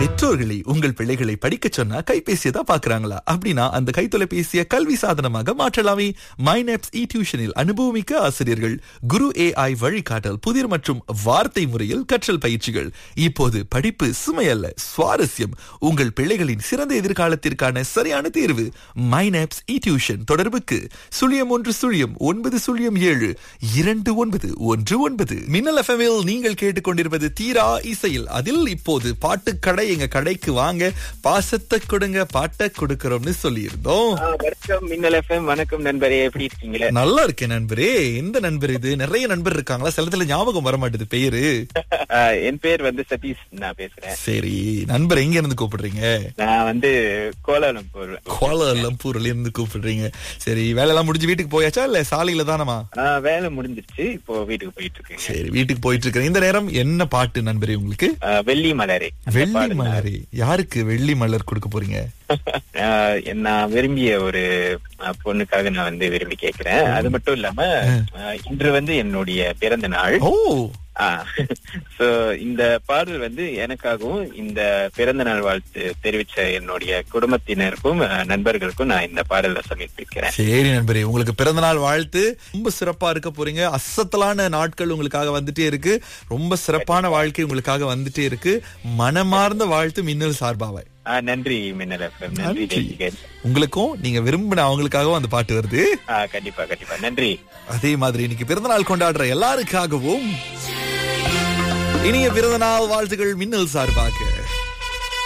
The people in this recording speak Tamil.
பெற்றோர்களை உங்கள் பிள்ளைகளை படிக்க சொன்னா கைபேசியை தான் பாக்குறாங்களா அப்படின்னா அந்த கைத்தொலைபேசியை கல்வி சாதனமாக மாற்றலாமே மைனப்ஸ் இ டியூஷனில் அனுபவமிக்க ஆசிரியர்கள் குரு ஏஐ வழிகாட்டல் புதிர் மற்றும் வார்த்தை முறையில் கற்றல் பயிற்சிகள் இப்போது படிப்பு சுமையல்ல சுவாரஸ்யம் உங்கள் பிள்ளைகளின் சிறந்த எதிர்காலத்திற்கான சரியான தேர்வு மைனப்ஸ் இ டியூஷன் தொடர்புக்கு சுழியம் ஒன்று சுழியம் ஒன்பது சுழியம் ஏழு இரண்டு ஒன்பது ஒன்று ஒன்பது மின்னல் எஃப்எம்இல் நீங்கள் கேட்டுக்கொண்டிருப்பது தீரா இசையில் அதில் இப்போது பாட்டுக்கடை எங்க கடைக்கு வாங்க பாசத்தை கொடுங்க பாட்டை கொடுக்கறோம்னு சொல்லியிருந்தோம் ஆ, வணக்கம் மின்னல் எஃப்எம் வணக்கம் நண்பரே எப்படி இருக்கீங்களே நல்லா இருக்கேன் நண்பரே எந்த நண்பர் இது நிறைய நண்பர் இருக்காங்களா சிலத்துல ஞாபகம் வர மாட்டேது பெயரு ஆ, என் பேர் வந்து சதீஷ் நான் பேசுறேன் சரி நண்பர் எங்க இருந்து கூப்பிடுறீங்க நான் வந்து கோலாலம்பூர் கோலாலம்பூர்ல இருந்து கூப்பிடுறீங்க சரி வேலையெல்லாம் முடிஞ்சு வீட்டுக்கு போயாச்சா இல்ல சாலையில தானமா ஆ, வேலை முடிஞ்சிருச்சு இப்போ வீட்டுக்கு போயிட்டு இருக்கேங்க சரி வீட்டுக்கு போயிட்டு இருக்கிறேன் இந்த நேரம் என்ன பாட்டு நண்பரே உங்களுக்கு ஆ, வெள்ளி மலரே அந்த வெள்ளி பாடல் மலரே யாருக்கு வெள்ளி மலர் கொடுக்க போறீங்க ஆ, நான் விரும்பிய ஒரு ஆ, பொண்ணுக்காக நான் வந்து விரும்பி கேக்குறேன் அது மட்டும் இல்லாம ஆ, இன்று வந்து என்னுடைய பிறந்த நாள் ஓ சோ இந்த பாடல் வந்து எனக்காகவும் இந்த பிறந்த நாள் வாழ்த்து தெரிவிச்ச என்னுடைய குடும்பத்தினருக்கும் ஆ, நண்பர்களுக்கும் நான் இந்த பாடலை சமர்ப்பிக்கிறேன் சரி நண்பரே உங்களுக்கு பிறந்த நாள் வாழ்த்து ரொம்ப சிறப்பா இருக்க போறீங்க அசத்தலான நாட்கள் உங்களுக்காக வந்துட்டே இருக்கு ரொம்ப சிறப்பான வாழ்க்கை உங்களுக்காக வந்துட்டே இருக்கு மனமார்ந்த வாழ்த்து மின்னல் சார்பாவை ஆ, நன்றி மின்னல் எஃப்எம் நன்றி நன்றி. ஜெயிகன் உங்களுக்கும் நீங்க விரும்பின அவங்களுக்காகவும் அந்த பாட்டு வருது ஆ கண்டிப்பா கண்டிப்பா நன்றி அதே மாதிரி இன்னைக்கு பிறந்த நாள் கொண்டாடுற எல்லாருக்காகவும் இனிய பிறந்த நாள் வாழ்த்துகள் மின்னல் சார்பாக